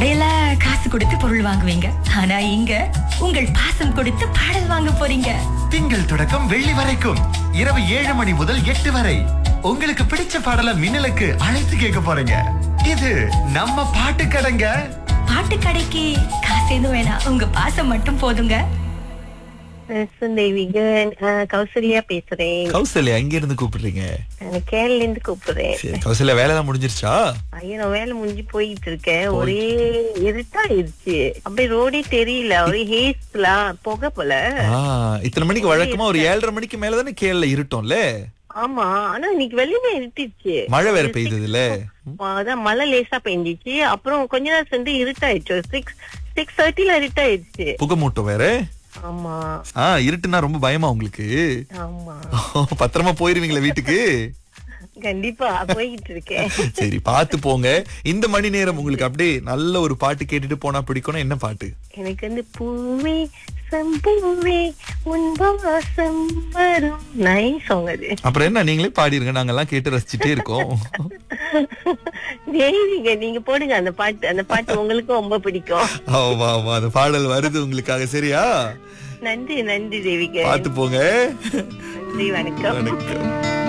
கடையில காசு கொடுத்து பொருள் வாங்குவீங்க ஆனா இங்க உங்கள் பாசம் கொடுத்து பாடல் வாங்க போறீங்க திங்கள் தொடக்கம் வெள்ளி வரைக்கும் இரவு ஏழு மணி முதல் எட்டு வரை உங்களுக்கு பிடிச்ச பாடல மின்னலுக்கு அழைத்து கேட்க போறீங்க இது நம்ம பாட்டு கடைங்க பாட்டு கடைக்கு காசு எதுவும் வேணாம் உங்க பாசம் மட்டும் போதுங்க சுந்தேவிக கௌசல்யா பேசுறேன் கௌசல்யா எங்க இருந்து கூப்பிடுறீங்க நான் கேரள இருந்து கூப்பிடுறேன் சரி கௌசல்யா வேலை எல்லாம் முடிஞ்சிருச்சா ஐயோ நான் வேலை முடிஞ்சு போயிட்டு இருக்கேன் ஒரே இருட்டாயிருச்சு அப்படியே ரோடே தெரியல ஒரே ஹேஸ்லாம் புகை போல ஆ, இத்தனை மணிக்கு வழக்கமா ஒரு ஏழரை மணிக்கு மேலதானே கேரள இருட்டோம்ல ஆமா ஆனா இன்னைக்கு வெளியே இருட்டிருச்சு மழை வேற பெய்ததுல அதான் மழை லேசா பெஞ்சிச்சு அப்புறம் கொஞ்ச நேரம் சென்று இருட்டாயிடுச்சு சிக்ஸ் சிக்ஸ் தேர்ட்டில இருட்டாயிடுச்சு புகைமூட்டம் வேற ஆமா ஆ இருட்டுனா ரொம்ப பயமா உங்களுக்கு ஆமா பத்திரமா போயிருவீங்களா வீட்டுக்கு கண்டிப்பா போயிட்டு இருக்கேன் சரி பார்த்து போங்க இந்த மணி நேரம் உங்களுக்கு அப்படியே நல்ல ஒரு பாட்டு கேட்டுட்டு போனா பிடிக்கும்னா என்ன பாட்டு எனக்கு வந்து பூவே சம்பூவே உன் வாசம் வரும் நைஸ் சாங் அது அப்புறம் என்ன நீங்களே பாடிருங்க நாங்கெல்லாம் கேட்டு ரசிச்சுட்டே இருக்கோம் தேவிங்க நீங்க போடுங்க அந்த பாட்டு அந்த பாட்டு உங்களுக்கும் ரொம்ப பிடிக்கும் ஆமா ஆமா அந்த பாடல் வருது உங்களுக்காக சரியா நன்றி நன்றி தேவிக பார்த்து போங்க நன்றி வணக்கம் வணக்கம்